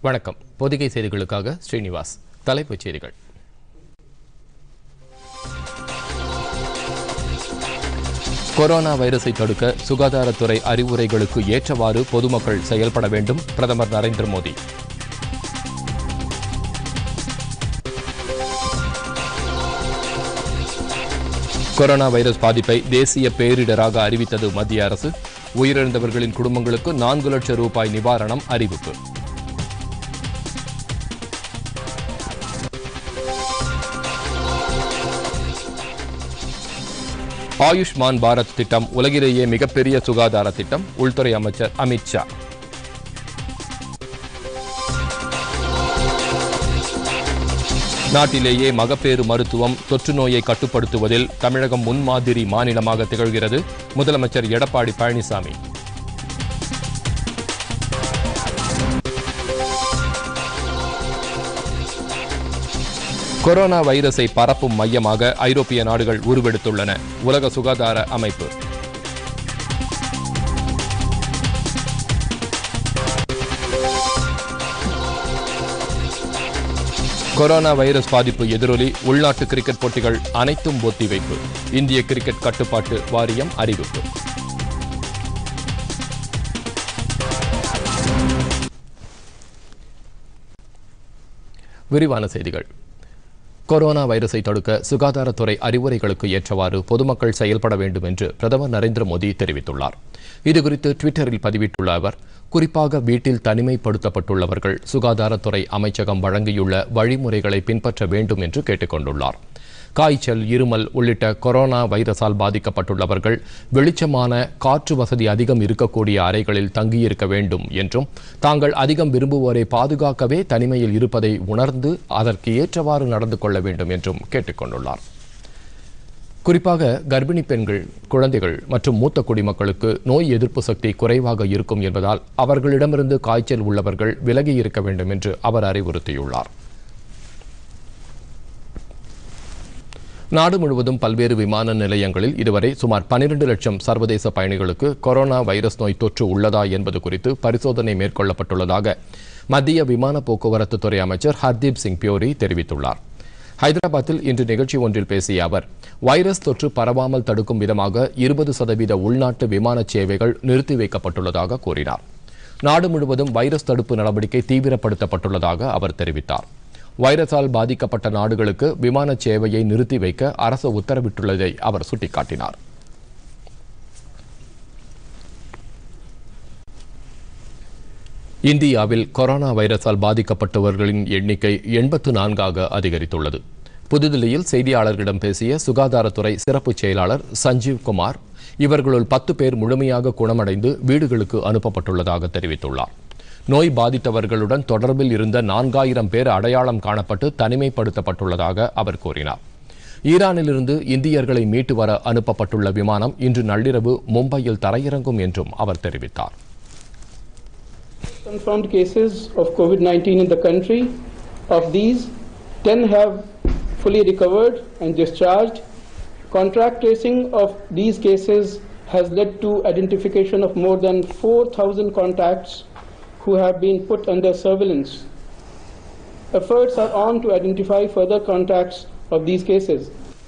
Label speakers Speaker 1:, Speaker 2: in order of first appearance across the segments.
Speaker 1: வணக்கம் பொதிகை செய்திகளுக்காக ஸ்ரீனிவாஸ் தலைப்புச் செய்திகள் கொரோனா வைரஸை தடுக்க சுகாதாரத்துறை அறிவுரைகளுக்கு ஏற்றவாறு பொதுமக்கள் செயல்பட வேண்டும் பிரதமர் நரேந்திர மோடி கொரோனா வைரஸ் பாதிப்பை தேசிய பேரிடராக அறிவித்தது மத்திய அரசு உயிரிழந்தவர்களின் குடும்பங்களுக்கு நான்கு லட்சம் ரூபாய் நிவாரணம் அறிவிப்பு ஆயுஷ்மான் பாரத் திட்டம் உலகிலேயே மிகப்பெரிய சுகாதார திட்டம் உள்துறை அமைச்சர் அமித் ஷா நாட்டிலேயே மகப்பேறு மருத்துவம் தொற்று நோயை கட்டுப்படுத்துவதில் தமிழகம் முன்மாதிரி மாநிலமாக திகழ்கிறது முதலமைச்சர் எடப்பாடி பழனிசாமி கொரோனா வைரஸை பரப்பும் மையமாக ஐரோப்பிய நாடுகள் உருவெடுத்துள்ளன உலக சுகாதார அமைப்பு கொரோனா வைரஸ் பாதிப்பு எதிரொலி உள்நாட்டு கிரிக்கெட் போட்டிகள் அனைத்தும் ஒத்திவைப்பு இந்திய கிரிக்கெட் கட்டுப்பாட்டு வாரியம் அறிவிப்பு விரிவான செய்திகள் கொரோனா வைரஸை தடுக்க சுகாதாரத்துறை அறிவுரைகளுக்கு ஏற்றவாறு பொதுமக்கள் செயல்பட வேண்டும் என்று பிரதமர் நரேந்திர மோடி தெரிவித்துள்ளார் இதுகுறித்து ட்விட்டரில் பதிவிட்டுள்ள அவர் குறிப்பாக வீட்டில் தனிமைப்படுத்தப்பட்டுள்ளவர்கள் சுகாதாரத்துறை அமைச்சகம் வழங்கியுள்ள வழிமுறைகளை பின்பற்ற வேண்டும் என்று கேட்டுக்கொண்டுள்ளார் காய்ச்சல் இருமல் உள்ளிட்ட கொரோனா வைரஸால் பாதிக்கப்பட்டுள்ளவர்கள் வெளிச்சமான காற்று வசதி அதிகம் இருக்கக்கூடிய அறைகளில் தங்கியிருக்க வேண்டும் என்றும் தாங்கள் அதிகம் விரும்புவோரை பாதுகாக்கவே தனிமையில் இருப்பதை உணர்ந்து அதற்கு ஏற்றவாறு நடந்து கொள்ள வேண்டும் என்றும் கேட்டுக்கொண்டுள்ளார் குறிப்பாக கர்ப்பிணி பெண்கள் குழந்தைகள் மற்றும் மூத்த குடிமக்களுக்கு நோய் எதிர்ப்பு சக்தி குறைவாக இருக்கும் என்பதால் அவர்களிடமிருந்து காய்ச்சல் உள்ளவர்கள் விலகி இருக்க வேண்டும் என்று அவர் அறிவுறுத்தியுள்ளார் நாடு முழுவதும் பல்வேறு விமான நிலையங்களில் இதுவரை சுமார் 12 லட்சம் சர்வதேச பயணிகளுக்கு கொரோனா வைரஸ் நோய் தொற்று உள்ளதா என்பது குறித்து பரிசோதனை மேற்கொள்ளப்பட்டுள்ளதாக மத்திய விமான போக்குவரத்து துறை அமைச்சர் ஹர்தீப் சிங் பியோரி தெரிவித்துள்ளார் ஹைதராபாத்தில் இன்று நிகழ்ச்சி ஒன்றில் பேசிய அவர் வைரஸ் தொற்று பரவாமல் தடுக்கும் விதமாக இருபது சதவீத உள்நாட்டு விமான சேவைகள் நிறுத்தி வைக்கப்பட்டுள்ளதாக கூறினார் நாடு முழுவதும் வைரஸ் தடுப்பு நடவடிக்கை தீவிரப்படுத்தப்பட்டுள்ளதாக அவர் தெரிவித்தார் வைரஸால் பாதிக்கப்பட்ட நாடுகளுக்கு விமான சேவையை நிறுத்தி வைக்க அரசு உத்தரவிட்டுள்ளதை அவர் சுட்டிக்காட்டினார் இந்தியாவில் கொரோனா வைரஸால் பாதிக்கப்பட்டவர்களின் எண்ணிக்கை எண்பத்து நான்காக அதிகரித்துள்ளது புதுதில்லியில் செய்தியாளர்களிடம் பேசிய சுகாதாரத்துறை சிறப்பு செயலாளர் சஞ்சீவ் குமார் இவர்களுள் பத்து பேர் முழுமையாக குணமடைந்து வீடுகளுக்கு அனுப்பப்பட்டுள்ளதாக தெரிவித்துள்ளார் நோய் பாதித்தவர்களுடன் தொடர்பில் இருந்த நான்காயிரம் பேர் அடையாளம் காணப்பட்டு தனிமைப்படுத்தப்பட்டுள்ளதாக அவர் கூறினார் ஈரானிலிருந்து இந்தியர்களை மீட்டு வர அனுப்பப்பட்டுள்ள விமானம் இன்று நள்ளிரவு மும்பையில் தரையிறங்கும் என்றும் அவர் தெரிவித்தார்
Speaker 2: confirmed cases of COVID 19 in the country. Of these, 10 have fully recovered and discharged. Contact tracing of these cases has led to identification of more than 4,000 contacts who have been put under surveillance. Efforts are on to identify further contacts of these cases.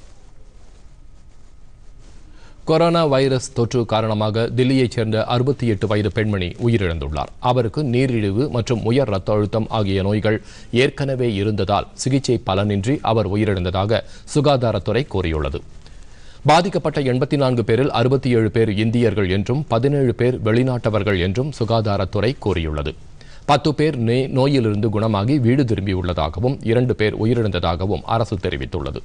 Speaker 1: Corona virus தொற்று காரணமாக தில்லியைச் சேர்ந்த அறுபத்தி எட்டு வயது பெண்மணி உயிரிழந்துள்ளார் அவருக்கு நீரிழிவு மற்றும் உயர் ரத்த அழுத்தம் ஆகிய நோய்கள் ஏற்கனவே இருந்ததால் சிகிச்சை பலனின்றி அவர் உயிரிழந்ததாக சுகாதாரத்துறை கூறியுள்ளது பாதிக்கப்பட்ட எண்பத்தி நான்கு பேரில் அறுபத்தி ஏழு பேர் இந்தியர்கள் என்றும் பதினேழு பேர் வெளிநாட்டவர்கள் என்றும் சுகாதாரத்துறை கூறியுள்ளது பத்து பேர் நே- நோயிலிருந்து குணமாகி வீடு திரும்பியுள்ளதாகவும் இரண்டு பேர் உயிரிழந்ததாகவும் அரசு தெரிவித்துள்ளது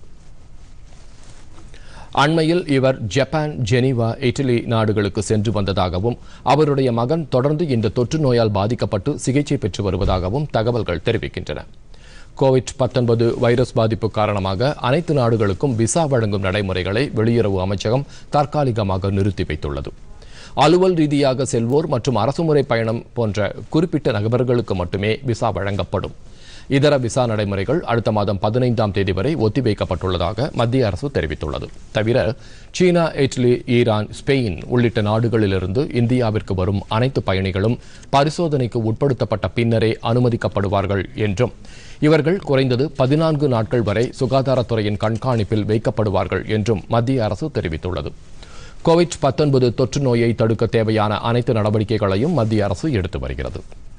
Speaker 1: அண்மையில் இவர் ஜப்பான் ஜெனீவா இட்டலி நாடுகளுக்கு சென்று வந்ததாகவும் அவருடைய மகன் தொடர்ந்து இந்த தொற்று நோயால் பாதிக்கப்பட்டு சிகிச்சை பெற்று வருவதாகவும் தகவல்கள் தெரிவிக்கின்றன கோவிட் 19 வைரஸ் பாதிப்பு காரணமாக அனைத்து நாடுகளுக்கும் விசா வழங்கும் நடைமுறைகளை வெளியுறவு அமைச்சகம் தற்காலிகமாக நிறுத்தி வைத்துள்ளது அலுவல் ரீதியாக செல்வோர் மற்றும் அரசுமுறை பயணம் போன்ற குறிப்பிட்ட நபர்களுக்கு மட்டுமே விசா வழங்கப்படும் இதர விசா நடைமுறைகள் அடுத்த மாதம் பதினைந்தாம் தேதி வரை ஒத்திவைக்கப்பட்டுள்ளதாக மத்திய அரசு தெரிவித்துள்ளது தவிர சீனா இட்லி ஈரான் ஸ்பெயின் உள்ளிட்ட நாடுகளிலிருந்து இந்தியாவிற்கு வரும் அனைத்து பயணிகளும் பரிசோதனைக்கு உட்படுத்தப்பட்ட பின்னரே அனுமதிக்கப்படுவார்கள் என்றும் இவர்கள் குறைந்தது பதினான்கு நாட்கள் வரை சுகாதாரத்துறையின் கண்காணிப்பில் வைக்கப்படுவார்கள் என்றும் மத்திய அரசு தெரிவித்துள்ளது கோவிட் 19 தொற்று நோயை தடுக்க தேவையான அனைத்து நடவடிக்கைகளையும் மத்திய அரசு எடுத்து வருகிறது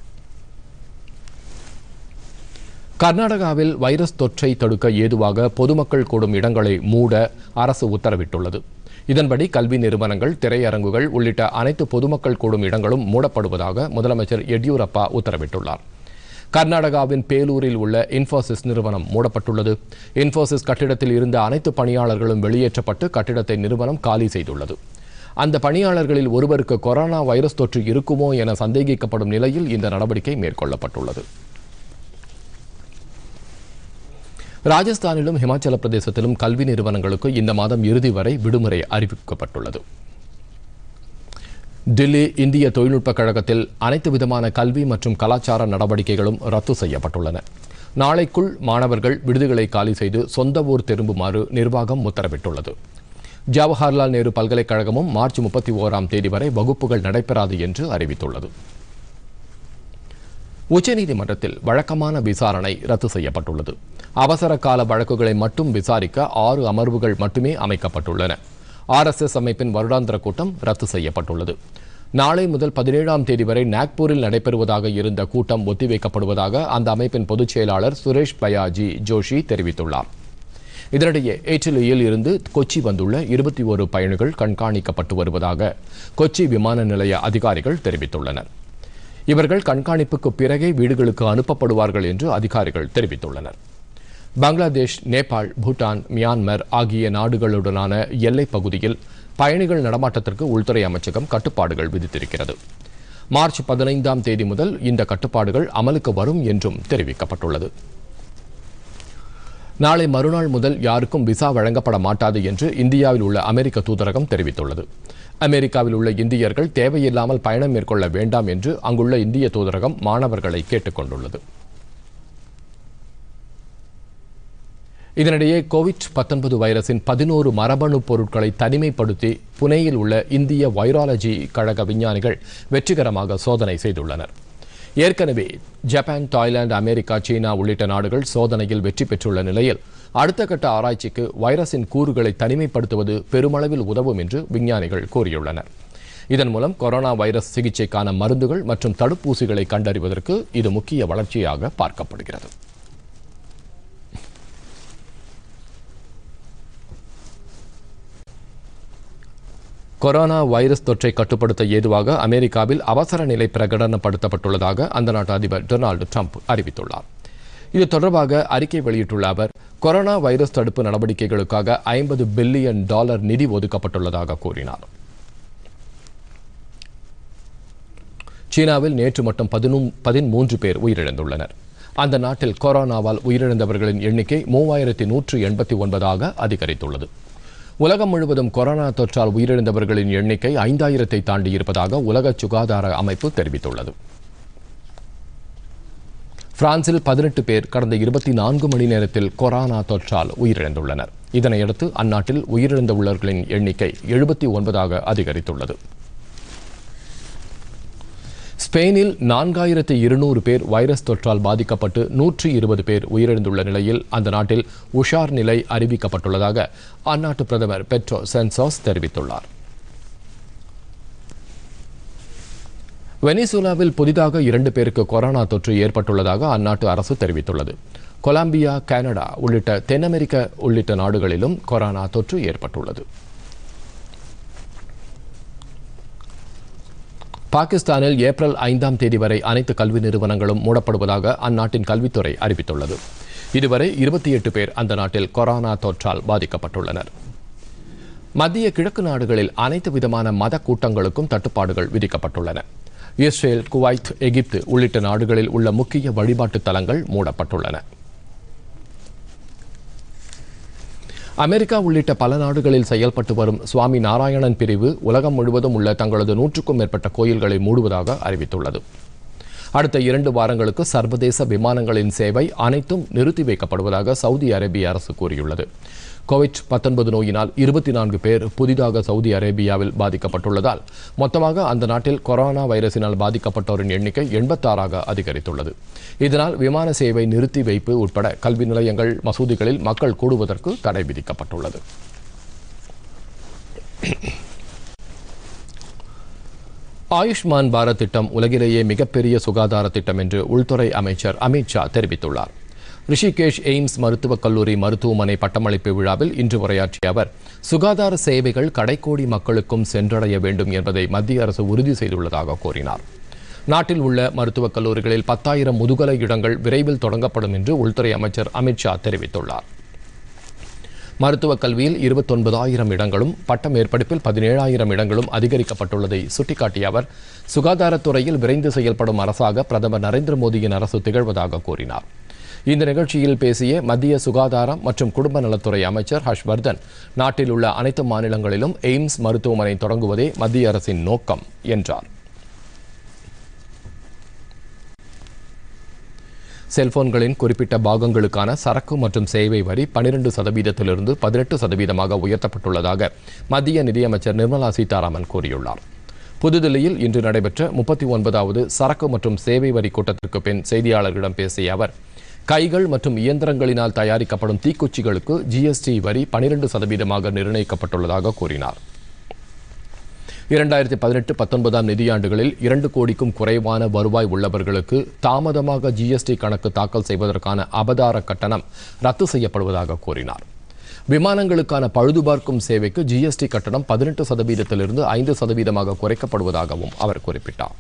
Speaker 1: கர்நாடகாவில் வைரஸ் தொற்றை தடுக்க ஏதுவாக பொதுமக்கள் கூடும் இடங்களை மூட அரசு உத்தரவிட்டுள்ளது இதன்படி கல்வி நிறுவனங்கள் திரையரங்குகள் உள்ளிட்ட அனைத்து பொதுமக்கள் கூடும் இடங்களும் மூடப்படுவதாக முதலமைச்சர் எடியூரப்பா உத்தரவிட்டுள்ளார் கர்நாடகாவின் பேலூரில் உள்ள இன்ஃபோசிஸ் நிறுவனம் மூடப்பட்டுள்ளது இன்ஃபோசிஸ் கட்டிடத்தில் இருந்த அனைத்து பணியாளர்களும் வெளியேற்றப்பட்டு கட்டிடத்தை நிறுவனம் காலி செய்துள்ளது அந்த பணியாளர்களில் ஒருவருக்கு கொரோனா வைரஸ் தொற்று இருக்குமோ என சந்தேகிக்கப்படும் நிலையில் இந்த நடவடிக்கை மேற்கொள்ளப்பட்டுள்ளது ராஜஸ்தானிலும் ஹிமாச்சல பிரதேசத்திலும் கல்வி நிறுவனங்களுக்கு இந்த மாதம் இறுதி வரை விடுமுறை அறிவிக்கப்பட்டுள்ளது டில்லி இந்திய தொழில்நுட்பக் கழகத்தில் அனைத்து விதமான கல்வி மற்றும் கலாச்சார நடவடிக்கைகளும் ரத்து செய்யப்பட்டுள்ளன நாளைக்குள் மாணவர்கள் விடுதிகளை காலி செய்து சொந்த ஊர் திரும்புமாறு நிர்வாகம் உத்தரவிட்டுள்ளது ஜவஹர்லால் நேரு பல்கலைக்கழகமும் மார்ச் முப்பத்தி ஓராம் தேதி வரை வகுப்புகள் நடைபெறாது என்று அறிவித்துள்ளது உச்சநீதிமன்றத்தில் வழக்கமான விசாரணை ரத்து செய்யப்பட்டுள்ளது அவசர கால வழக்குகளை மட்டும் விசாரிக்க ஆறு அமர்வுகள் மட்டுமே அமைக்கப்பட்டுள்ளன ஆர்எஸ்எஸ் அமைப்பின் வருடாந்திர கூட்டம் ரத்து செய்யப்பட்டுள்ளது நாளை முதல் பதினேழாம் தேதி வரை நாக்பூரில் நடைபெறுவதாக இருந்த கூட்டம் ஒத்திவைக்கப்படுவதாக அந்த அமைப்பின் பொதுச் செயலாளர் சுரேஷ் பயாஜி ஜோஷி தெரிவித்துள்ளார் இதனிடையே ஏற்றிலியில் இருந்து கொச்சி வந்துள்ள இருபத்தி ஒரு பயணிகள் கண்காணிக்கப்பட்டு வருவதாக கொச்சி விமான நிலைய அதிகாரிகள் தெரிவித்துள்ளனர் இவர்கள் கண்காணிப்புக்கு பிறகே வீடுகளுக்கு அனுப்பப்படுவார்கள் என்று அதிகாரிகள் தெரிவித்துள்ளனர் பங்களாதேஷ் நேபாள் பூட்டான் மியான்மர் ஆகிய நாடுகளுடனான எல்லைப் பகுதியில் பயணிகள் நடமாட்டத்திற்கு உள்துறை அமைச்சகம் கட்டுப்பாடுகள் விதித்திருக்கிறது மார்ச் பதினைந்தாம் தேதி முதல் இந்த கட்டுப்பாடுகள் அமலுக்கு வரும் என்றும் தெரிவிக்கப்பட்டுள்ளது நாளை மறுநாள் முதல் யாருக்கும் விசா வழங்கப்பட மாட்டாது என்று இந்தியாவில் உள்ள அமெரிக்க தூதரகம் தெரிவித்துள்ளது அமெரிக்காவில் உள்ள இந்தியர்கள் தேவையில்லாமல் பயணம் மேற்கொள்ள வேண்டாம் என்று அங்குள்ள இந்திய தூதரகம் மாணவர்களை கேட்டுக் கொண்டுள்ளது இதனிடையே கோவிட் 19 வைரஸின் பதினோரு மரபணு பொருட்களை தனிமைப்படுத்தி புனேயில் உள்ள இந்திய வைராலஜி கழக விஞ்ஞானிகள் வெற்றிகரமாக சோதனை செய்துள்ளனர் ஏற்கனவே ஜப்பான் தாய்லாந்து அமெரிக்கா சீனா உள்ளிட்ட நாடுகள் சோதனையில் வெற்றி பெற்றுள்ள நிலையில் அடுத்த கட்ட ஆராய்ச்சிக்கு வைரஸின் கூறுகளை தனிமைப்படுத்துவது பெருமளவில் உதவும் என்று விஞ்ஞானிகள் கூறியுள்ளனர் இதன் மூலம் கொரோனா வைரஸ் சிகிச்சைக்கான மருந்துகள் மற்றும் தடுப்பூசிகளை கண்டறிவதற்கு இது முக்கிய வளர்ச்சியாக பார்க்கப்படுகிறது கொரோனா வைரஸ் தொற்றை கட்டுப்படுத்த ஏதுவாக அமெரிக்காவில் அவசர நிலை பிரகடனப்படுத்தப்பட்டுள்ளதாக அந்த நாட்டு அதிபர் டொனால்டு ட்ரம்ப் அறிவித்துள்ளார் இது தொடர்பாக அறிக்கை வெளியிட்டுள்ள அவர் கொரோனா வைரஸ் தடுப்பு நடவடிக்கைகளுக்காக ஐம்பது பில்லியன் டாலர் நிதி ஒதுக்கப்பட்டுள்ளதாக கூறினார் சீனாவில் நேற்று மட்டும் பதினும் பதிமூன்று பேர் உயிரிழந்துள்ளனர் அந்த நாட்டில் கொரோனாவால் உயிரிழந்தவர்களின் எண்ணிக்கை மூவாயிரத்தி நூற்று எண்பத்தி ஒன்பதாக அதிகரித்துள்ளது உலகம் முழுவதும் கொரோனா தொற்றால் உயிரிழந்தவர்களின் எண்ணிக்கை ஐந்தாயிரத்தை தாண்டி இருப்பதாக உலக சுகாதார அமைப்பு தெரிவித்துள்ளது பிரான்சில் பதினெட்டு பேர் கடந்த இருபத்தி நான்கு மணி நேரத்தில் கொரோனா தொற்றால் உயிரிழந்துள்ளனர் இதனையடுத்து அந்நாட்டில் உயிரிழந்துள்ளவர்களின் எண்ணிக்கை எழுபத்தி ஒன்பதாக அதிகரித்துள்ளது ஸ்பெயினில் நான்காயிரத்து இருநூறு பேர் வைரஸ் தொற்றால் பாதிக்கப்பட்டு நூற்றி இருபது பேர் உயிரிழந்துள்ள நிலையில் அந்த நாட்டில் உஷார் நிலை அறிவிக்கப்பட்டுள்ளதாக அந்நாட்டு பிரதமர் பெட்ரோ சென்சாஸ் தெரிவித்துள்ளார் வெனிசுலாவில் புதிதாக இரண்டு பேருக்கு கொரோனா தொற்று ஏற்பட்டுள்ளதாக அந்நாட்டு அரசு தெரிவித்துள்ளது கொலம்பியா கனடா உள்ளிட்ட தென் அமெரிக்க உள்ளிட்ட நாடுகளிலும் கொரோனா தொற்று ஏற்பட்டுள்ளது பாகிஸ்தானில் ஏப்ரல் ஐந்தாம் தேதி வரை அனைத்து கல்வி நிறுவனங்களும் மூடப்படுவதாக அந்நாட்டின் கல்வித்துறை அறிவித்துள்ளது இதுவரை இருபத்தி எட்டு பேர் அந்த நாட்டில் கொரோனா தொற்றால் பாதிக்கப்பட்டுள்ளனர் மத்திய கிழக்கு நாடுகளில் அனைத்து விதமான மத கூட்டங்களுக்கும் தட்டுப்பாடுகள் விதிக்கப்பட்டுள்ளன இஸ்ரேல் குவைத் எகிப்து உள்ளிட்ட நாடுகளில் உள்ள முக்கிய வழிபாட்டு தலங்கள் மூடப்பட்டுள்ளன அமெரிக்கா உள்ளிட்ட பல நாடுகளில் செயல்பட்டு வரும் சுவாமி நாராயணன் பிரிவு உலகம் முழுவதும் உள்ள தங்களது நூற்றுக்கும் மேற்பட்ட கோயில்களை மூடுவதாக அறிவித்துள்ளது அடுத்த இரண்டு வாரங்களுக்கு சர்வதேச விமானங்களின் சேவை அனைத்தும் நிறுத்தி வைக்கப்படுவதாக சவுதி அரேபிய அரசு கூறியுள்ளது கோவிட் 19 நோயினால் இருபத்தி நான்கு பேர் புதிதாக சவுதி அரேபியாவில் பாதிக்கப்பட்டுள்ளதால் மொத்தமாக அந்த நாட்டில் கொரோனா வைரஸினால் பாதிக்கப்பட்டோரின் எண்ணிக்கை எண்பத்தாறாக அதிகரித்துள்ளது இதனால் விமான சேவை நிறுத்தி வைப்பு உட்பட கல்வி நிலையங்கள் மசூதிகளில் மக்கள் கூடுவதற்கு தடை விதிக்கப்பட்டுள்ளது ஆயுஷ்மான் பாரத் திட்டம் உலகிலேயே மிகப்பெரிய சுகாதார திட்டம் என்று உள்துறை அமைச்சர் அமித் ஷா தெரிவித்துள்ளார் ரிஷிகேஷ் எய்ம்ஸ் மருத்துவக் கல்லூரி மருத்துவமனை பட்டமளிப்பு விழாவில் இன்று உரையாற்றிய அவர் சுகாதார சேவைகள் கடைக்கோடி மக்களுக்கும் சென்றடைய வேண்டும் என்பதை மத்திய அரசு உறுதி செய்துள்ளதாக கூறினார் நாட்டில் உள்ள மருத்துவக் கல்லூரிகளில் பத்தாயிரம் முதுகலை இடங்கள் விரைவில் தொடங்கப்படும் என்று உள்துறை அமைச்சர் அமித் ஷா தெரிவித்துள்ளார் மருத்துவக் கல்வியில் இருபத்தொன்பதாயிரம் இடங்களும் பட்ட மேற்படிப்பில் பதினேழாயிரம் இடங்களும் அதிகரிக்கப்பட்டுள்ளதை சுட்டிக்காட்டிய அவர் சுகாதாரத்துறையில் விரைந்து செயல்படும் அரசாக பிரதமர் நரேந்திர மோடியின் அரசு திகழ்வதாக கூறினார் இந்த நிகழ்ச்சியில் பேசிய மத்திய சுகாதாரம் மற்றும் குடும்ப நலத்துறை அமைச்சர் ஹர்ஷ்வர்தன் நாட்டில் உள்ள அனைத்து மாநிலங்களிலும் எய்ம்ஸ் மருத்துவமனை தொடங்குவதே மத்திய அரசின் நோக்கம் என்றார் செல்போன்களின் குறிப்பிட்ட பாகங்களுக்கான சரக்கு மற்றும் சேவை வரி பனிரெண்டு சதவீதத்திலிருந்து பதினெட்டு சதவீதமாக உயர்த்தப்பட்டுள்ளதாக மத்திய நிதியமைச்சர் நிர்மலா சீதாராமன் கூறியுள்ளார் புதுதில்லியில் இன்று நடைபெற்ற முப்பத்தி ஒன்பதாவது சரக்கு மற்றும் சேவை வரி கூட்டத்திற்கு பின் செய்தியாளர்களிடம் பேசிய அவர் கைகள் மற்றும் இயந்திரங்களினால் தயாரிக்கப்படும் தீக்குச்சிகளுக்கு ஜிஎஸ்டி வரி பனிரெண்டு சதவீதமாக நிர்ணயிக்கப்பட்டுள்ளதாக கூறினார் இரண்டாயிரத்தி பதினெட்டு பத்தொன்பதாம் நிதியாண்டுகளில் இரண்டு கோடிக்கும் குறைவான வருவாய் உள்ளவர்களுக்கு தாமதமாக ஜிஎஸ்டி கணக்கு தாக்கல் செய்வதற்கான அபதார கட்டணம் ரத்து செய்யப்படுவதாக கூறினார் விமானங்களுக்கான பழுதுபார்க்கும் சேவைக்கு ஜிஎஸ்டி கட்டணம் பதினெட்டு சதவீதத்திலிருந்து ஐந்து சதவீதமாக குறைக்கப்படுவதாகவும் அவர் குறிப்பிட்டார்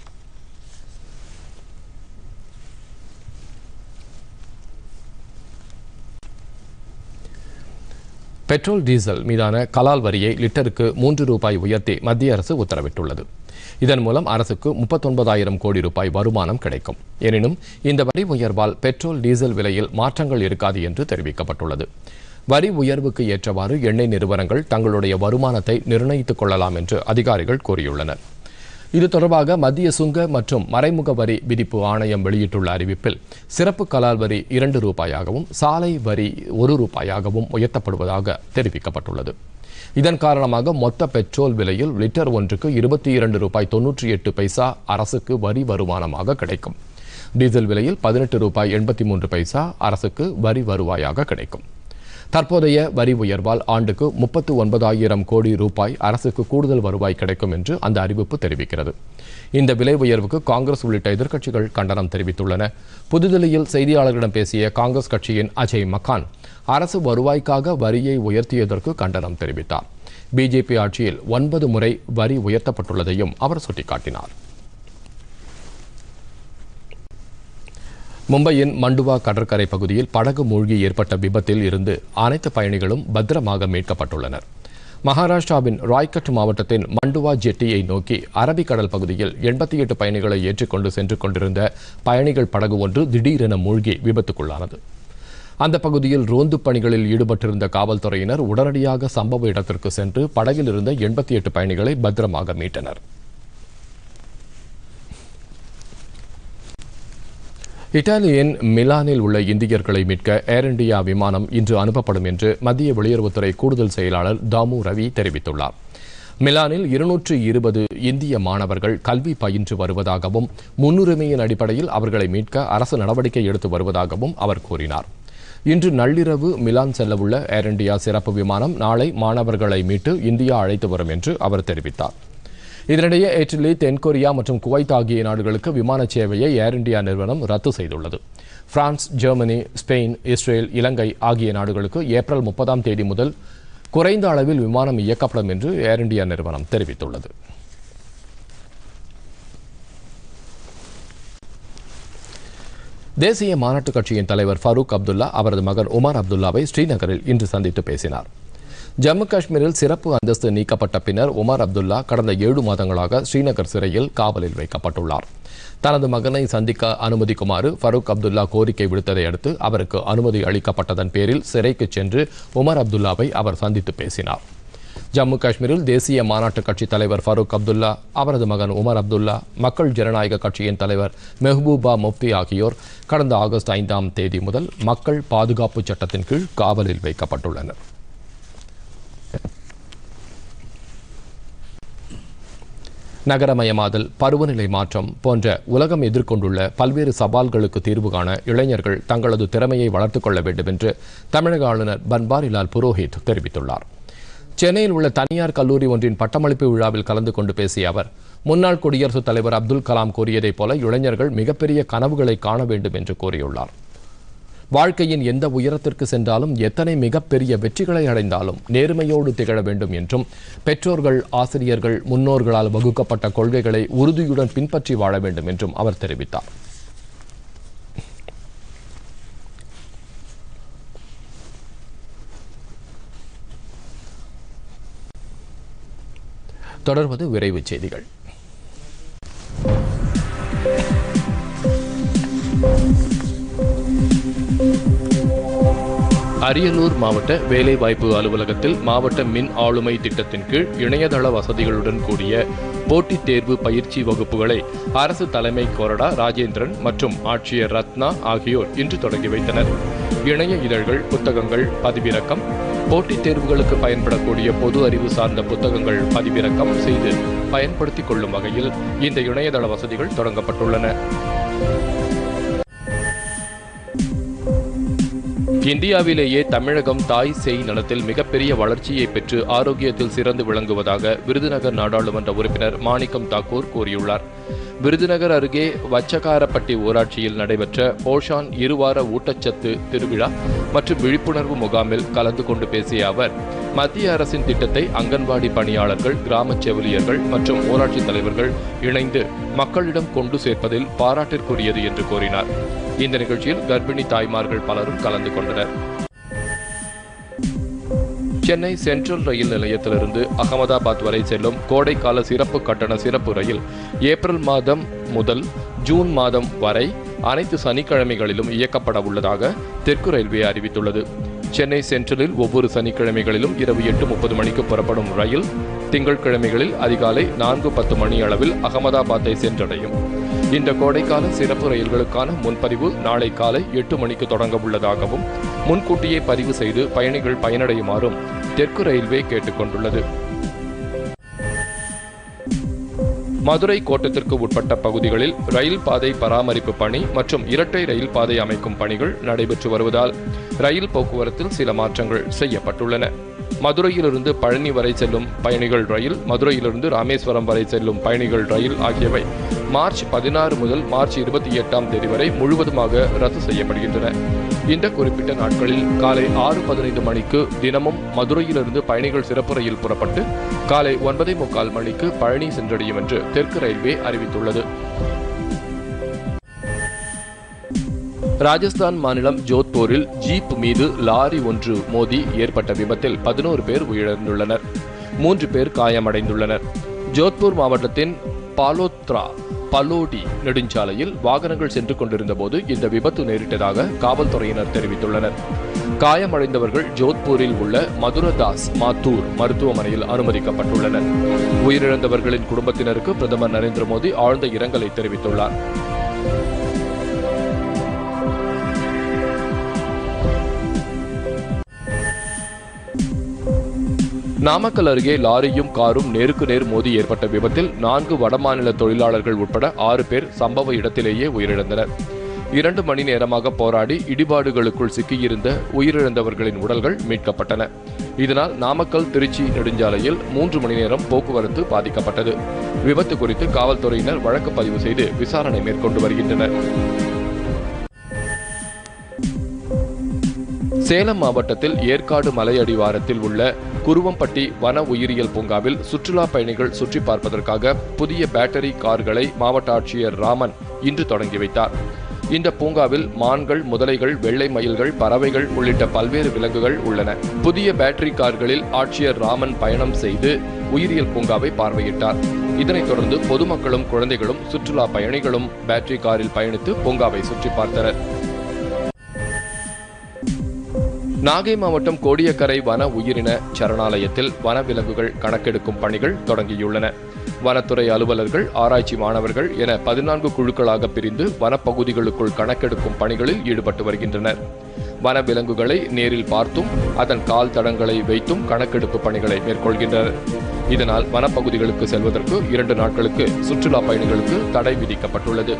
Speaker 1: பெட்ரோல் டீசல் மீதான கலால் வரியை லிட்டருக்கு மூன்று ரூபாய் உயர்த்தி மத்திய அரசு உத்தரவிட்டுள்ளது இதன் மூலம் அரசுக்கு முப்பத்தொன்பதாயிரம் கோடி ரூபாய் வருமானம் கிடைக்கும் எனினும் இந்த வரி உயர்வால் பெட்ரோல் டீசல் விலையில் மாற்றங்கள் இருக்காது என்று தெரிவிக்கப்பட்டுள்ளது வரி உயர்வுக்கு ஏற்றவாறு எண்ணெய் நிறுவனங்கள் தங்களுடைய வருமானத்தை நிர்ணயித்துக் கொள்ளலாம் என்று அதிகாரிகள் கூறியுள்ளனர் இது தொடர்பாக மத்திய சுங்க மற்றும் மறைமுக வரி விதிப்பு ஆணையம் வெளியிட்டுள்ள அறிவிப்பில் சிறப்பு கலால் வரி இரண்டு ரூபாயாகவும் சாலை வரி ஒரு ரூபாயாகவும் உயர்த்தப்படுவதாக தெரிவிக்கப்பட்டுள்ளது இதன் காரணமாக மொத்த பெட்ரோல் விலையில் லிட்டர் ஒன்றுக்கு இருபத்தி இரண்டு ரூபாய் தொன்னூற்றி எட்டு பைசா அரசுக்கு வரி வருமானமாக கிடைக்கும் டீசல் விலையில் பதினெட்டு ரூபாய் எண்பத்தி மூன்று பைசா அரசுக்கு வரி வருவாயாக கிடைக்கும் தற்போதைய வரி உயர்வால் ஆண்டுக்கு முப்பத்து ஒன்பதாயிரம் கோடி ரூபாய் அரசுக்கு கூடுதல் வருவாய் கிடைக்கும் என்று அந்த அறிவிப்பு தெரிவிக்கிறது இந்த விலை உயர்வுக்கு காங்கிரஸ் உள்ளிட்ட எதிர்க்கட்சிகள் கண்டனம் தெரிவித்துள்ளன புதுதில்லியில் செய்தியாளர்களிடம் பேசிய காங்கிரஸ் கட்சியின் அஜய் மக்கான் அரசு வருவாய்க்காக வரியை உயர்த்தியதற்கு கண்டனம் தெரிவித்தார் பிஜேபி ஆட்சியில் ஒன்பது முறை வரி உயர்த்தப்பட்டுள்ளதையும் அவர் சுட்டிக்காட்டினார் மும்பையின் மண்டுவா கடற்கரை பகுதியில் படகு மூழ்கி ஏற்பட்ட விபத்தில் இருந்து அனைத்து பயணிகளும் பத்திரமாக மீட்கப்பட்டுள்ளனர் மகாராஷ்டிராவின் ராய்கட் மாவட்டத்தின் மண்டுவா ஜெட்டியை நோக்கி அரபிக்கடல் பகுதியில் எண்பத்தி எட்டு பயணிகளை ஏற்றிக்கொண்டு சென்று கொண்டிருந்த பயணிகள் படகு ஒன்று திடீரென மூழ்கி விபத்துக்குள்ளானது அந்த பகுதியில் ரோந்து பணிகளில் ஈடுபட்டிருந்த காவல்துறையினர் உடனடியாக சம்பவ இடத்திற்கு சென்று படகில் இருந்த எண்பத்தி எட்டு பயணிகளை பத்திரமாக மீட்டனர் இத்தாலியின் மிலானில் உள்ள இந்தியர்களை மீட்க ஏர் இந்தியா விமானம் இன்று அனுப்பப்படும் என்று மத்திய வெளியுறவுத்துறை கூடுதல் செயலாளர் தாமு ரவி தெரிவித்துள்ளார் மிலானில் இருநூற்று இருபது இந்திய மாணவர்கள் கல்வி பயின்று வருவதாகவும் முன்னுரிமையின் அடிப்படையில் அவர்களை மீட்க அரசு நடவடிக்கை எடுத்து வருவதாகவும் அவர் கூறினார் இன்று நள்ளிரவு மிலான் செல்லவுள்ள ஏர் இந்தியா சிறப்பு விமானம் நாளை மாணவர்களை மீட்டு இந்தியா அழைத்து வரும் என்று அவர் தெரிவித்தார் இதனிடையே இட்டலி தென்கொரியா மற்றும் குவைத் ஆகிய நாடுகளுக்கு விமான சேவையை ஏர் இந்தியா நிறுவனம் ரத்து செய்துள்ளது France Germany Spain Israel Ilangai ஆகிய நாடுகளுக்கு ஏப்ரல் முப்பதாம் தேதி முதல் குறைந்த அளவில் விமானம் இயக்கப்படும் என்று ஏர் இந்தியா நிறுவனம் தெரிவித்துள்ளது தேசிய மாநாட்டுக் கட்சியின் தலைவர் ஃபரூக் அப்துல்லா அவரது மகன் உமர் அப்துல்லாவை ஸ்ரீநகரில் இன்று சந்தித்து பேசினார் ஜம்மு காஷ்மீரில் சிறப்பு அந்தஸ்து நீக்கப்பட்ட பின்னர் உமர் அப்துல்லா கடந்த ஏழு மாதங்களாக ஸ்ரீநகர் சிறையில் காவலில் வைக்கப்பட்டுள்ளார் தனது மகனை சந்திக்க அனுமதிக்குமாறு ஃபரூக் அப்துல்லா கோரிக்கை விடுத்ததை அடுத்து அவருக்கு அனுமதி அளிக்கப்பட்டதன் பேரில் சிறைக்கு சென்று உமர் அப்துல்லாவை அவர் சந்தித்து பேசினார் ஜம்மு காஷ்மீரில் தேசிய மாநாட்டுக் கட்சித் தலைவர் ஃபரூக் அப்துல்லா அவரது மகன் உமர் அப்துல்லா மக்கள் ஜனநாயக கட்சியின் தலைவர் மெஹபூபா முப்தி ஆகியோர் கடந்த ஆகஸ்ட் ஐந்தாம் தேதி முதல் மக்கள் பாதுகாப்பு சட்டத்தின் கீழ் காவலில் வைக்கப்பட்டுள்ளனர் நகரமயமாதல் பருவநிலை மாற்றம் போன்ற உலகம் எதிர்கொண்டுள்ள பல்வேறு சவால்களுக்கு தீர்வு காண இளைஞர்கள் தங்களது திறமையை வளர்த்துக் கொள்ள வேண்டும் என்று தமிழக ஆளுநர் பன்வாரிலால் புரோஹித் தெரிவித்துள்ளார் சென்னையில் உள்ள தனியார் கல்லூரி ஒன்றின் பட்டமளிப்பு விழாவில் கலந்து கொண்டு பேசிய அவர் முன்னாள் குடியரசுத் தலைவர் அப்துல் கலாம் கூறியதைப் போல இளைஞர்கள் மிகப்பெரிய கனவுகளை காண வேண்டும் என்று கூறியுள்ளார் வாழ்க்கையின் எந்த உயரத்திற்கு சென்றாலும் எத்தனை மிகப்பெரிய வெற்றிகளை அடைந்தாலும் நேர்மையோடு திகழ வேண்டும் என்றும் பெற்றோர்கள் ஆசிரியர்கள் முன்னோர்களால் வகுக்கப்பட்ட கொள்கைகளை உறுதியுடன் பின்பற்றி வாழ வேண்டும் என்றும் அவர் தெரிவித்தார் தொடர்வது விரைவுச் செய்திகள் அரியலூர் மாவட்ட வேலைவாய்ப்பு அலுவலகத்தில் மாவட்ட மின் ஆளுமை திட்டத்தின் கீழ் இணையதள வசதிகளுடன் கூடிய போட்டித் தேர்வு பயிற்சி வகுப்புகளை அரசு தலைமை கொறடா ராஜேந்திரன் மற்றும் ஆட்சியர் ரத்னா ஆகியோர் இன்று தொடங்கி வைத்தனர் இணைய இதழ்கள் புத்தகங்கள் பதிவிறக்கம் போட்டித் தேர்வுகளுக்கு பயன்படக்கூடிய பொது அறிவு சார்ந்த புத்தகங்கள் பதிவிறக்கம் செய்து பயன்படுத்திக் கொள்ளும் வகையில் இந்த இணையதள வசதிகள் தொடங்கப்பட்டுள்ளன இந்தியாவிலேயே தமிழகம் தாய் சேய் நலத்தில் மிகப்பெரிய வளர்ச்சியை பெற்று ஆரோக்கியத்தில் சிறந்து விளங்குவதாக விருதுநகர் நாடாளுமன்ற உறுப்பினர் மாணிக்கம் தாக்கூர் கூறியுள்ளார் விருதுநகர் அருகே வச்சகாரப்பட்டி ஊராட்சியில் நடைபெற்ற போஷான் இருவார ஊட்டச்சத்து திருவிழா மற்றும் விழிப்புணர்வு முகாமில் கலந்து கொண்டு பேசிய அவர் மத்திய அரசின் திட்டத்தை அங்கன்வாடி பணியாளர்கள் கிராம செவிலியர்கள் மற்றும் ஊராட்சி தலைவர்கள் இணைந்து மக்களிடம் கொண்டு சேர்ப்பதில் பாராட்டிற்குரியது என்று கூறினார் இந்த நிகழ்ச்சியில் கர்ப்பிணி தாய்மார்கள் பலரும் கலந்து கொண்டனர் சென்னை சென்ட்ரல் ரயில் நிலையத்திலிருந்து அகமதாபாத் வரை செல்லும் கோடைக்கால சிறப்பு கட்டண சிறப்பு ரயில் ஏப்ரல் மாதம் முதல் ஜூன் மாதம் வரை அனைத்து சனிக்கிழமைகளிலும் இயக்கப்பட உள்ளதாக தெற்கு ரயில்வே அறிவித்துள்ளது சென்னை சென்ட்ரலில் ஒவ்வொரு சனிக்கிழமைகளிலும் இரவு எட்டு முப்பது மணிக்கு புறப்படும் ரயில் திங்கட்கிழமைகளில் அதிகாலை நான்கு பத்து மணி அளவில் அகமதாபாத்தை சென்றடையும் இந்த கோடைக்கால சிறப்பு ரயில்களுக்கான முன்பதிவு நாளை காலை எட்டு மணிக்கு தொடங்க உள்ளதாகவும் முன்கூட்டியே பதிவு செய்து பயணிகள் பயனடையுமாறும் தெற்கு ரயில்வே கேட்டுக்கொண்டுள்ளது மதுரை கோட்டத்திற்கு உட்பட்ட பகுதிகளில் ரயில் பாதை பராமரிப்பு பணி மற்றும் இரட்டை ரயில் பாதை அமைக்கும் பணிகள் நடைபெற்று வருவதால் ரயில் போக்குவரத்தில் சில மாற்றங்கள் செய்யப்பட்டுள்ளன மதுரையிலிருந்து பழனி வரை செல்லும் பயணிகள் ரயில் மதுரையிலிருந்து ராமேஸ்வரம் வரை செல்லும் பயணிகள் ரயில் ஆகியவை மார்ச் பதினாறு முதல் மார்ச் இருபத்தி எட்டாம் தேதி வரை முழுவதுமாக ரத்து செய்யப்படுகின்றன இந்த குறிப்பிட்ட நாட்களில் காலை ஆறு பதினைந்து மணிக்கு தினமும் மதுரையிலிருந்து பயணிகள் சிறப்பு ரயில் புறப்பட்டு காலை ஒன்பதே முக்கால் மணிக்கு பழனி சென்றடையும் என்று தெற்கு ரயில்வே அறிவித்துள்ளது ராஜஸ்தான் மாநிலம் ஜோத்பூரில் ஜீப் மீது லாரி ஒன்று மோதி ஏற்பட்ட விபத்தில் பதினோரு பேர் உயிரிழந்துள்ளனர் மூன்று பேர் காயமடைந்துள்ளனர் ஜோத்பூர் மாவட்டத்தின் பாலோத்ரா பலோடி நெடுஞ்சாலையில் வாகனங்கள் சென்று கொண்டிருந்த போது இந்த விபத்து நேரிட்டதாக காவல்துறையினர் தெரிவித்துள்ளனர் காயமடைந்தவர்கள் ஜோத்பூரில் உள்ள மதுரதாஸ் மாத்தூர் மருத்துவமனையில் அனுமதிக்கப்பட்டுள்ளனர் உயிரிழந்தவர்களின் குடும்பத்தினருக்கு பிரதமர் நரேந்திர மோடி ஆழ்ந்த இரங்கலை தெரிவித்துள்ளார் நாமக்கல் அருகே லாரியும் காரும் நேருக்கு நேர் மோதி ஏற்பட்ட விபத்தில் நான்கு வடமாநில தொழிலாளர்கள் உட்பட ஆறு பேர் சம்பவ இடத்திலேயே உயிரிழந்தனர் இரண்டு மணி நேரமாக போராடி இடிபாடுகளுக்குள் சிக்கியிருந்த உயிரிழந்தவர்களின் உடல்கள் மீட்கப்பட்டன இதனால் நாமக்கல் திருச்சி நெடுஞ்சாலையில் மூன்று மணி நேரம் போக்குவரத்து பாதிக்கப்பட்டது விபத்து குறித்து காவல்துறையினர் வழக்கு பதிவு செய்து விசாரணை மேற்கொண்டு வருகின்றனர் சேலம் மாவட்டத்தில் ஏற்காடு மலையடிவாரத்தில் உள்ள குருவம்பட்டி வன உயிரியல் பூங்காவில் சுற்றுலா பயணிகள் சுற்றி பார்ப்பதற்காக புதிய பேட்டரி கார்களை மாவட்ட ஆட்சியர் ராமன் இன்று தொடங்கி வைத்தார் இந்த பூங்காவில் மான்கள் முதலைகள் வெள்ளை மயில்கள் பறவைகள் உள்ளிட்ட பல்வேறு விலங்குகள் உள்ளன புதிய பேட்டரி கார்களில் ஆட்சியர் ராமன் பயணம் செய்து உயிரியல் பூங்காவை பார்வையிட்டார் இதனைத் தொடர்ந்து பொதுமக்களும் குழந்தைகளும் சுற்றுலா பயணிகளும் பேட்டரி காரில் பயணித்து பூங்காவை சுற்றி பார்த்தனர் நாகை மாவட்டம் கோடியக்கரை வன உயிரின சரணாலயத்தில் வனவிலங்குகள் கணக்கெடுக்கும் பணிகள் தொடங்கியுள்ளன வனத்துறை அலுவலர்கள் ஆராய்ச்சி மாணவர்கள் என பதினான்கு குழுக்களாக பிரிந்து வனப்பகுதிகளுக்குள் கணக்கெடுக்கும் பணிகளில் ஈடுபட்டு வருகின்றனர் வனவிலங்குகளை நேரில் பார்த்தும் அதன் கால் தடங்களை வைத்தும் கணக்கெடுப்பு பணிகளை மேற்கொள்கின்றனர் இதனால் வனப்பகுதிகளுக்கு செல்வதற்கு இரண்டு நாட்களுக்கு சுற்றுலா பயணிகளுக்கு தடை விதிக்கப்பட்டுள்ளது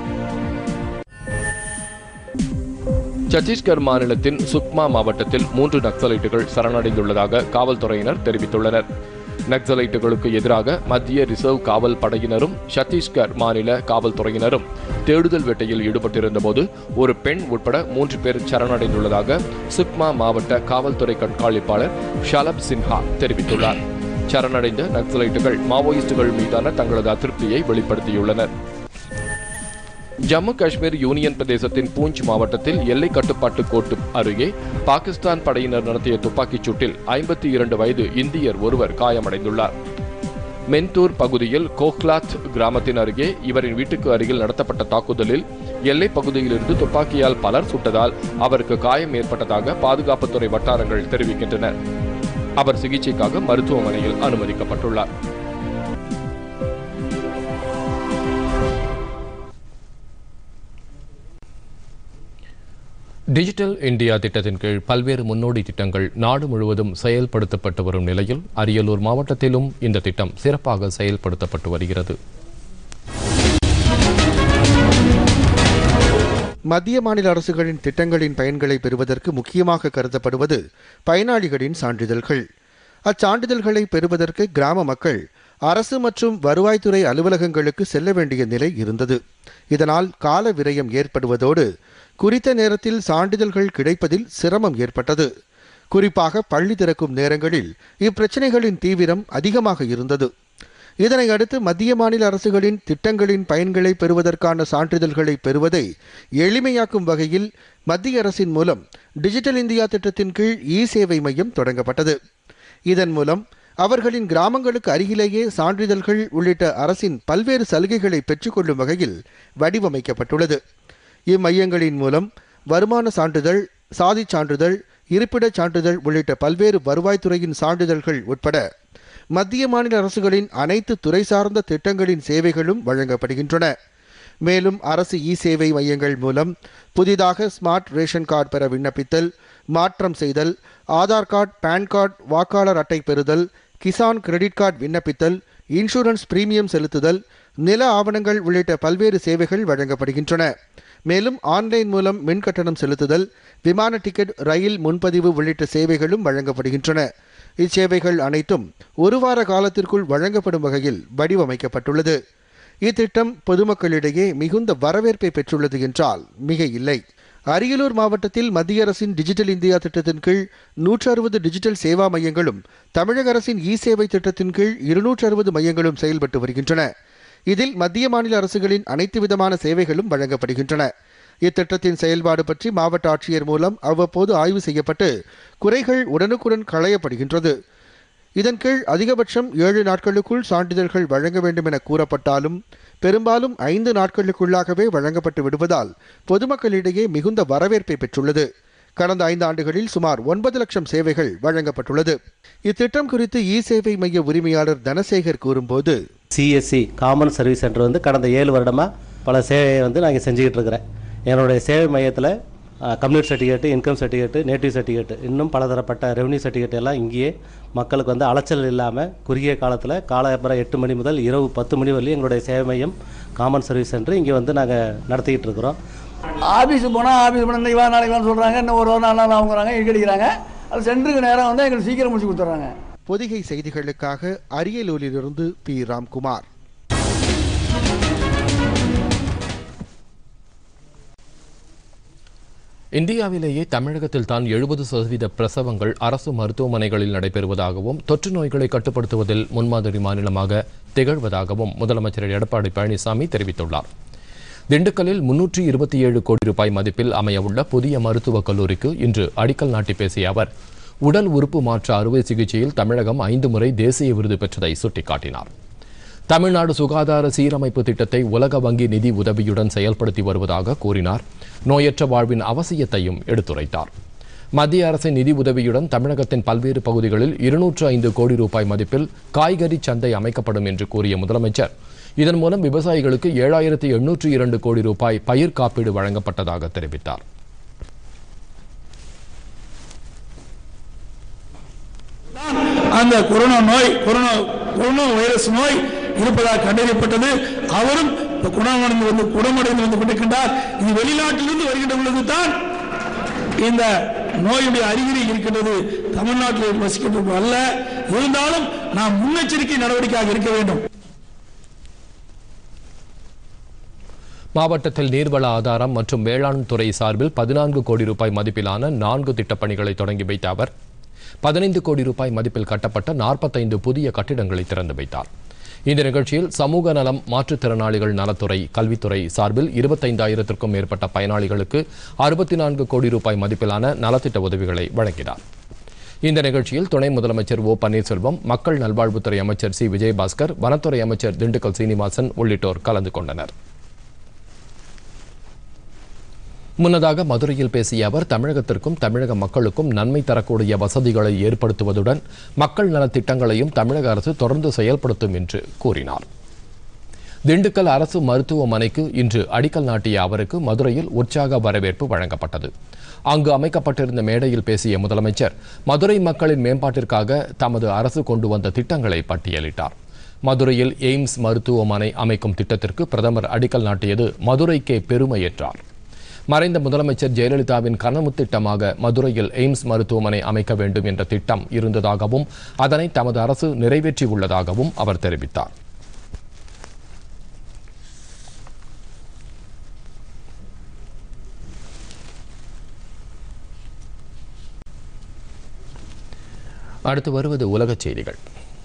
Speaker 1: சத்தீஸ்கர் மாநிலத்தின் சுக்மா மாவட்டத்தில் மூன்று நக்சலைட்டுகள் சரணடைந்துள்ளதாக காவல்துறையினர் தெரிவித்துள்ளனர் நக்சலைட்டுகளுக்கு எதிராக மத்திய ரிசர்வ் காவல் படையினரும் சத்தீஸ்கர் மாநில காவல்துறையினரும் தேடுதல் வேட்டையில் ஈடுபட்டிருந்தபோது ஒரு பெண் உட்பட மூன்று பேர் சரணடைந்துள்ளதாக சுக்மா மாவட்ட காவல்துறை கண்காணிப்பாளர் ஷலப் சின்ஹா தெரிவித்துள்ளார் சரணடைந்த நக்சலைட்டுகள் மாவோயிஸ்டுகள் மீதான தங்களது அதிருப்தியை வெளிப்படுத்தியுள்ளனர் ஜம்மு காஷ்மீர் யூனியன் பிரதேசத்தின் பூஞ்ச் மாவட்டத்தில் எல்லை கட்டுப்பாட்டு கோட்டு அருகே பாகிஸ்தான் படையினர் நடத்திய துப்பாக்கிச் சூட்டில் ஐம்பத்தி இரண்டு வயது இந்தியர் ஒருவர் காயமடைந்துள்ளார் மென்தூர் பகுதியில் கோக்லாத் கிராமத்தின் அருகே இவரின் வீட்டுக்கு அருகில் நடத்தப்பட்ட தாக்குதலில் எல்லைப் பகுதியிலிருந்து துப்பாக்கியால் பலர் சுட்டதால் அவருக்கு காயம் ஏற்பட்டதாக பாதுகாப்புத்துறை வட்டாரங்கள் தெரிவிக்கின்றன அவர் சிகிச்சைக்காக மருத்துவமனையில் அனுமதிக்கப்பட்டுள்ளார் டிஜிட்டல் இந்தியா திட்டத்தின் கீழ் பல்வேறு முன்னோடி திட்டங்கள் நாடு முழுவதும் செயல்படுத்தப்பட்டு வரும் நிலையில் அரியலூர் மாவட்டத்திலும் இந்த திட்டம் சிறப்பாக செயல்படுத்தப்பட்டு வருகிறது
Speaker 3: மத்திய மாநில அரசுகளின் திட்டங்களின் பயன்களை பெறுவதற்கு முக்கியமாக கருதப்படுவது பயனாளிகளின் சான்றிதழ்கள் அச்சான்றிதழ்களை பெறுவதற்கு கிராம மக்கள் அரசு மற்றும் வருவாய்த்துறை அலுவலகங்களுக்கு செல்ல வேண்டிய நிலை இருந்தது இதனால் கால விரயம் ஏற்படுவதோடு குறித்த நேரத்தில் சான்றிதழ்கள் கிடைப்பதில் சிரமம் ஏற்பட்டது குறிப்பாக பள்ளி திறக்கும் நேரங்களில் இப்பிரச்சனைகளின் தீவிரம் அதிகமாக இருந்தது இதனை அடுத்து மத்திய மாநில அரசுகளின் திட்டங்களின் பயன்களை பெறுவதற்கான சான்றிதழ்களை பெறுவதை எளிமையாக்கும் வகையில் மத்திய அரசின் மூலம் டிஜிட்டல் இந்தியா திட்டத்தின் கீழ் இ சேவை மையம் தொடங்கப்பட்டது இதன் மூலம் அவர்களின் கிராமங்களுக்கு அருகிலேயே சான்றிதழ்கள் உள்ளிட்ட அரசின் பல்வேறு சலுகைகளை பெற்றுக்கொள்ளும் வகையில் வடிவமைக்கப்பட்டுள்ளது இம்மையங்களின் மூலம் வருமான சான்றிதழ் சாதிச் சான்றிதழ் இருப்பிடச் சான்றிதழ் உள்ளிட்ட பல்வேறு வருவாய்த்துறையின் சான்றிதழ்கள் உட்பட மத்திய மாநில அரசுகளின் அனைத்து துறை சார்ந்த திட்டங்களின் சேவைகளும் வழங்கப்படுகின்றன மேலும் அரசு இ சேவை மையங்கள் மூலம் புதிதாக ஸ்மார்ட் ரேஷன் கார்டு பெற விண்ணப்பித்தல் மாற்றம் செய்தல் ஆதார் கார்டு பான் கார்டு வாக்காளர் அட்டை பெறுதல் கிசான் கிரெடிட் கார்டு விண்ணப்பித்தல் இன்சூரன்ஸ் பிரீமியம் செலுத்துதல் நில ஆவணங்கள் உள்ளிட்ட பல்வேறு சேவைகள் வழங்கப்படுகின்றன மேலும் ஆன்லைன் மூலம் மின் கட்டணம் செலுத்துதல் விமான டிக்கெட் ரயில் முன்பதிவு உள்ளிட்ட சேவைகளும் வழங்கப்படுகின்றன இச்சேவைகள் அனைத்தும் ஒரு வார காலத்திற்குள் வழங்கப்படும் வகையில் வடிவமைக்கப்பட்டுள்ளது இத்திட்டம் பொதுமக்களிடையே மிகுந்த வரவேற்பை பெற்றுள்ளது என்றால் மிக இல்லை அரியலூர் மாவட்டத்தில் மத்திய அரசின் டிஜிட்டல் இந்தியா திட்டத்தின் கீழ் நூற்று அறுபது டிஜிட்டல் சேவா மையங்களும் தமிழக அரசின் இ சேவை திட்டத்தின் கீழ் இருநூற்று அறுபது மையங்களும் செயல்பட்டு வருகின்றன இதில் மத்திய மாநில அரசுகளின் அனைத்து விதமான சேவைகளும் வழங்கப்படுகின்றன இத்திட்டத்தின் செயல்பாடு பற்றி மாவட்ட ஆட்சியர் மூலம் அவ்வப்போது ஆய்வு செய்யப்பட்டு குறைகள் உடனுக்குடன் களையப்படுகின்றது இதன் கீழ் அதிகபட்சம் ஏழு நாட்களுக்குள் சான்றிதழ்கள் வழங்க வேண்டும் என கூறப்பட்டாலும் பெரும்பாலும் ஐந்து நாட்களுக்குள்ளாகவே வழங்கப்பட்டு விடுவதால் பொதுமக்களிடையே மிகுந்த வரவேற்பை பெற்றுள்ளது கடந்த ஐந்து ஆண்டுகளில் சுமார் ஒன்பது லட்சம் சேவைகள் வழங்கப்பட்டுள்ளது இத்திட்டம் குறித்து இ சேவை மைய உரிமையாளர் தனசேகர் கூறும்போது
Speaker 4: சிஎஸ்சி காமன் சர்வீஸ் சென்டர் வந்து கடந்த ஏழு வருடமாக பல சேவையை வந்து நாங்கள் செஞ்சுக்கிட்டு இருக்கிறேன் என்னுடைய சேவை மையத்தில் community certificate income certificate native certificate இன்னும் பலதரப்பட்ட ரெவன்யூ சர்டிஃபிகேட் எல்லாம் இங்கேயே மக்களுக்கு வந்து அலைச்சல் இல்லாமல் குறுகிய காலத்தில் காலப்புறம் எட்டு மணி முதல் இரவு பத்து மணி வரையும் எங்களுடைய சேவை மையம் காமன் சர்வீஸ் சென்டர் இங்கே வந்து நாங்கள் நடத்திக்கிட்டு இருக்கிறோம்
Speaker 5: ஆஃபீஸுக்கு போனால் ஆஃபீஸ் போனால் இன்றைக்கி வா நாளைக்கு வான்னு சொல்கிறாங்க இன்னும் ஒரு நாலு நாள் ஆகுங்கிறாங்க இடிக்கிறாங்க அது சென்டருக்கு நேரம் வந்து எங்களுக்கு சீக்கிரம் முடிச்சு கொடுத்துட்றாங்க
Speaker 3: பொதிகை செய்திகளுக்காக அரியலூரிலிருந்து பி ராம்குமார்
Speaker 1: இந்தியாவிலேயே தமிழகத்தில் தான் எழுபது சதவீத பிரசவங்கள் அரசு மருத்துவமனைகளில் நடைபெறுவதாகவும் தொற்று நோய்களை கட்டுப்படுத்துவதில் முன்மாதிரி மாநிலமாக திகழ்வதாகவும் முதலமைச்சர் எடப்பாடி பழனிசாமி தெரிவித்துள்ளார் திண்டுக்கல்லில் முன்னூற்றி இருபத்தி ஏழு கோடி ரூபாய் மதிப்பில் அமையவுள்ள புதிய மருத்துவக் கல்லூரிக்கு இன்று அடிக்கல் நாட்டி பேசிய அவர் உடல் உறுப்பு மாற்ற அறுவை சிகிச்சையில் தமிழகம் ஐந்து முறை தேசிய விருது பெற்றதை சுட்டிக்காட்டினார் தமிழ்நாடு சுகாதார சீரமைப்பு திட்டத்தை உலக வங்கி நிதி உதவியுடன் செயல்படுத்தி வருவதாக கூறினார் நோயற்ற வாழ்வின் அவசியத்தையும் எடுத்துரைத்தார் மத்திய அரசின் நிதி உதவியுடன் தமிழகத்தின் பல்வேறு பகுதிகளில் இருநூற்று ஐந்து கோடி ரூபாய் மதிப்பில் காய்கறி சந்தை அமைக்கப்படும் என்று கூறிய முதலமைச்சர் இதன் மூலம் விவசாயிகளுக்கு ஏழாயிரத்தி எண்ணூற்று இரண்டு கோடி ரூபாய் பயிர் காப்பீடு வழங்கப்பட்டதாக தெரிவித்தார்
Speaker 6: அந்த கொரோனா நோய் கொரோனா கொரோனா வைரஸ் நோய் இருப்பதாக கண்டறியப்பட்டது அவரும் இப்ப குணமடைந்து வந்து குணமடைந்து வந்து கொண்டிருக்கின்றார் இது வெளிநாட்டிலிருந்து வருகின்ற பொழுது தான் இந்த நோயுடைய அறிகுறி இருக்கின்றது தமிழ்நாட்டில் வசிக்கின்றது அல்ல இருந்தாலும் நாம் முன்னெச்சரிக்கை நடவடிக்கையாக இருக்க வேண்டும்
Speaker 1: மாவட்டத்தில் நீர்வள ஆதாரம் மற்றும் வேளாண் துறை சார்பில் பதினான்கு கோடி ரூபாய் மதிப்பிலான நான்கு திட்டப்பணிகளை தொடங்கி வைத்த அவர் பதினைந்து கோடி ரூபாய் மதிப்பில் கட்டப்பட்ட நாற்பத்தைந்து புதிய கட்டிடங்களை திறந்து வைத்தார் இந்த நிகழ்ச்சியில் சமூக நலம் மாற்றுத்திறனாளிகள் நலத்துறை கல்வித்துறை சார்பில் இருபத்தைந்தாயிரத்திற்கும் மேற்பட்ட பயனாளிகளுக்கு அறுபத்தி நான்கு கோடி ரூபாய் மதிப்பிலான நலத்திட்ட உதவிகளை வழங்கினார் இந்த நிகழ்ச்சியில் துணை முதலமைச்சர் ஓ பன்னீர்செல்வம் மக்கள் நல்வாழ்வுத்துறை அமைச்சர் சி விஜயபாஸ்கர் வனத்துறை அமைச்சர் திண்டுக்கல் சீனிவாசன் உள்ளிட்டோர் கலந்து கொண்டனர் முன்னதாக மதுரையில் பேசிய அவர் தமிழகத்திற்கும் தமிழக மக்களுக்கும் நன்மை தரக்கூடிய வசதிகளை ஏற்படுத்துவதுடன் மக்கள் நலத் திட்டங்களையும் தமிழக அரசு தொடர்ந்து செயல்படுத்தும் என்று கூறினார் திண்டுக்கல் அரசு மருத்துவமனைக்கு இன்று அடிக்கல் நாட்டிய அவருக்கு மதுரையில் உற்சாக வரவேற்பு வழங்கப்பட்டது அங்கு அமைக்கப்பட்டிருந்த மேடையில் பேசிய முதலமைச்சர் மதுரை மக்களின் மேம்பாட்டிற்காக தமது அரசு கொண்டு வந்த திட்டங்களை பட்டியலிட்டார் மதுரையில் எய்ம்ஸ் மருத்துவமனை அமைக்கும் திட்டத்திற்கு பிரதமர் அடிக்கல் நாட்டியது மதுரைக்கே பெருமை என்றார் மறைந்த முதலமைச்சர் ஜெயலலிதாவின் கனவு திட்டமாக மதுரையில் எய்ம்ஸ் மருத்துவமனை அமைக்க வேண்டும் என்ற திட்டம் இருந்ததாகவும் அதனை தமது அரசு நிறைவேற்றியுள்ளதாகவும் அவர் தெரிவித்தார் அடுத்து வருவது உலகச் செய்திகள்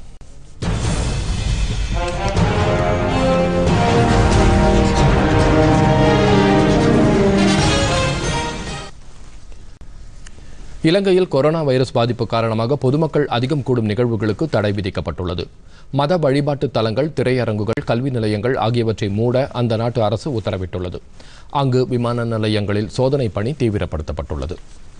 Speaker 1: இலங்கையில் கொரோனா வைரஸ் பாதிப்பு காரணமாக பொதுமக்கள் அதிகம் கூடும் நிகழ்வுகளுக்கு தடை விதிக்கப்பட்டுள்ளது மத வழிபாட்டு தலங்கள் திரையரங்குகள் கல்வி நிலையங்கள் ஆகியவற்றை மூட அந்த நாட்டு அரசு உத்தரவிட்டுள்ளது அங்கு விமான நிலையங்களில் சோதனை பணி தீவிரப்படுத்தப்பட்டுள்ளது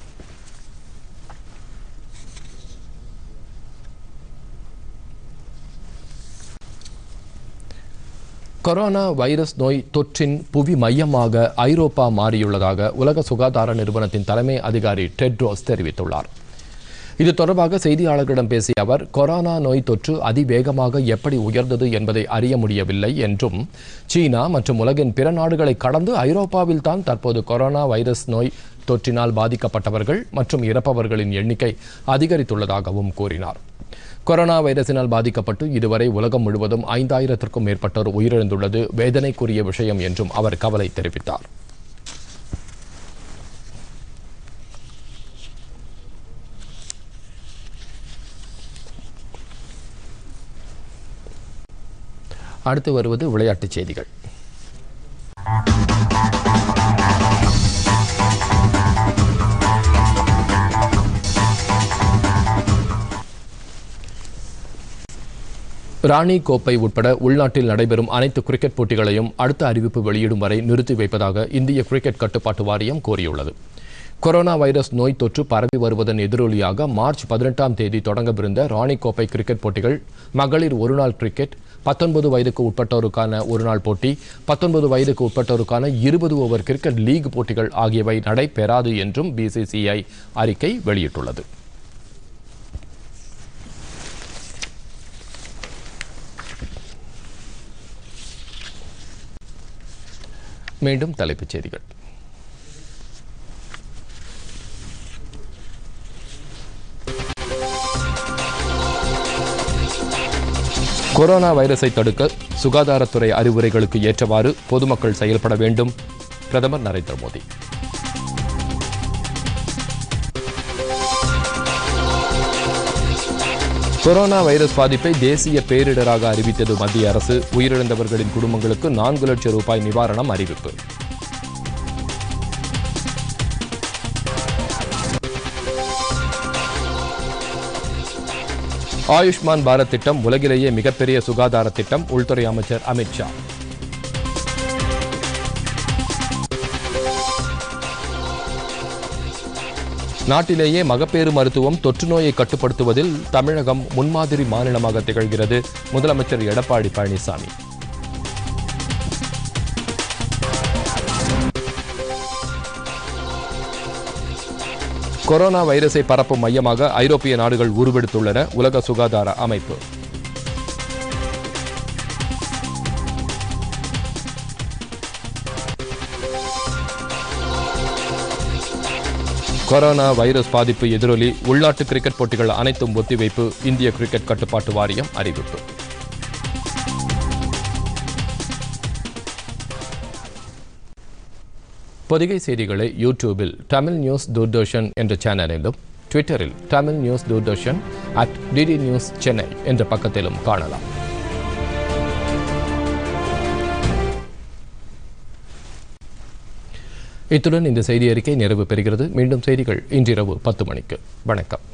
Speaker 1: கொரோனா வைரஸ் நோய் தொற்றின் புவி மையமாக ஐரோப்பா மாறியுள்ளதாக உலக சுகாதார நிறுவனத்தின் தலைமை அதிகாரி டெட்ரோஸ் தெரிவித்துள்ளார் இது தொடர்பாக செய்தியாளர்களிடம் பேசிய அவர் கொரோனா நோய் தொற்று அதிவேகமாக எப்படி உயர்ந்தது என்பதை அறிய முடியவில்லை என்றும் சீனா மற்றும் உலகின் பிற நாடுகளை கடந்து ஐரோப்பாவில் தான் தற்போது கொரோனா வைரஸ் நோய் தொற்றினால் பாதிக்கப்பட்டவர்கள் மற்றும் இறப்பவர்களின் எண்ணிக்கை அதிகரித்துள்ளதாகவும் கூறினார் கொரோனா வைரஸினால் பாதிக்கப்பட்டு இதுவரை உலகம் முழுவதும் ஐந்தாயிரத்திற்கும் மேற்பட்டோர் உயிரிழந்துள்ளது வேதனைக்குரிய விஷயம் என்றும் அவர் கவலை தெரிவித்தார் அடுத்து வருவது விளையாட்டுச் செய்திகள் ராணி கோப்பை உட்பட உள்நாட்டில் நடைபெறும் அனைத்து கிரிக்கெட் போட்டிகளையும் அடுத்த அறிவிப்பு வெளியிடும் வரை நிறுத்தி வைப்பதாக இந்திய கிரிக்கெட் கட்டுப்பாட்டு வாரியம் கூறியுள்ளது கொரோனா வைரஸ் நோய் தொற்று பரவி வருவதன் எதிரொலியாக மார்ச் பதினெட்டாம் தேதி தொடங்கவிருந்த ராணி கோப்பை கிரிக்கெட் போட்டிகள் மகளிர் ஒருநாள் கிரிக்கெட் பத்தொன்பது வயதுக்கு உட்பட்டோருக்கான ஒருநாள் போட்டி பத்தொன்பது வயதுக்கு உட்பட்டோருக்கான இருபது ஓவர் கிரிக்கெட் லீக் போட்டிகள் ஆகியவை நடைபெறாது என்றும் பிசிசிஐ அறிக்கை வெளியிட்டுள்ளது மீண்டும் தலைப்புச் செய்திகள் கொரோனா வைரஸை தடுக்க சுகாதாரத்துறை அறிவுரைகளுக்கு ஏற்றவாறு பொதுமக்கள் செயல்பட வேண்டும் பிரதமர் நரேந்திர மோடி கொரோனா வைரஸ் பாதிப்பை தேசிய பேரிடராக அறிவித்தது மத்திய அரசு உயிரிழந்தவர்களின் குடும்பங்களுக்கு நான்கு லட்சம் ரூபாய் நிவாரணம் அறிவிப்பு ஆயுஷ்மான் பாரத் திட்டம் உலகிலேயே மிகப்பெரிய சுகாதார திட்டம் உள்துறை அமைச்சர் அமித்ஷா நாட்டிலேயே மகப்பேறு மருத்துவம் தொற்று நோயை கட்டுப்படுத்துவதில் தமிழகம் முன்மாதிரி மாநிலமாக திகழ்கிறது முதலமைச்சர் எடப்பாடி பழனிசாமி கொரோனா வைரஸை பரப்பும் மையமாக ஐரோப்பிய நாடுகள் உருவெடுத்துள்ளன உலக சுகாதார அமைப்பு கொரோனா வைரஸ் பாதிப்பு எதிரொலி உள்நாட்டு கிரிக்கெட் போட்டிகள் அனைத்தும் ஒத்திவைப்பு இந்திய கிரிக்கெட் கட்டுப்பாட்டு வாரியம் அறிவிப்பு பொதிகை செய்திகளை யூடியூபில் தமிழ் நியூஸ் தூர்தர்ஷன் என்ற சேனலிலும் ட்விட்டரில் Tamil news Doordarshan at DD news Chennai என்ற பக்கத்திலும் காணலாம் இத்துடன் இந்த செய்தி அறிக்கை நிறைவு பெறுகிறது மீண்டும் செய்திகள் இன்றிரவு பத்து மணிக்கு வணக்கம்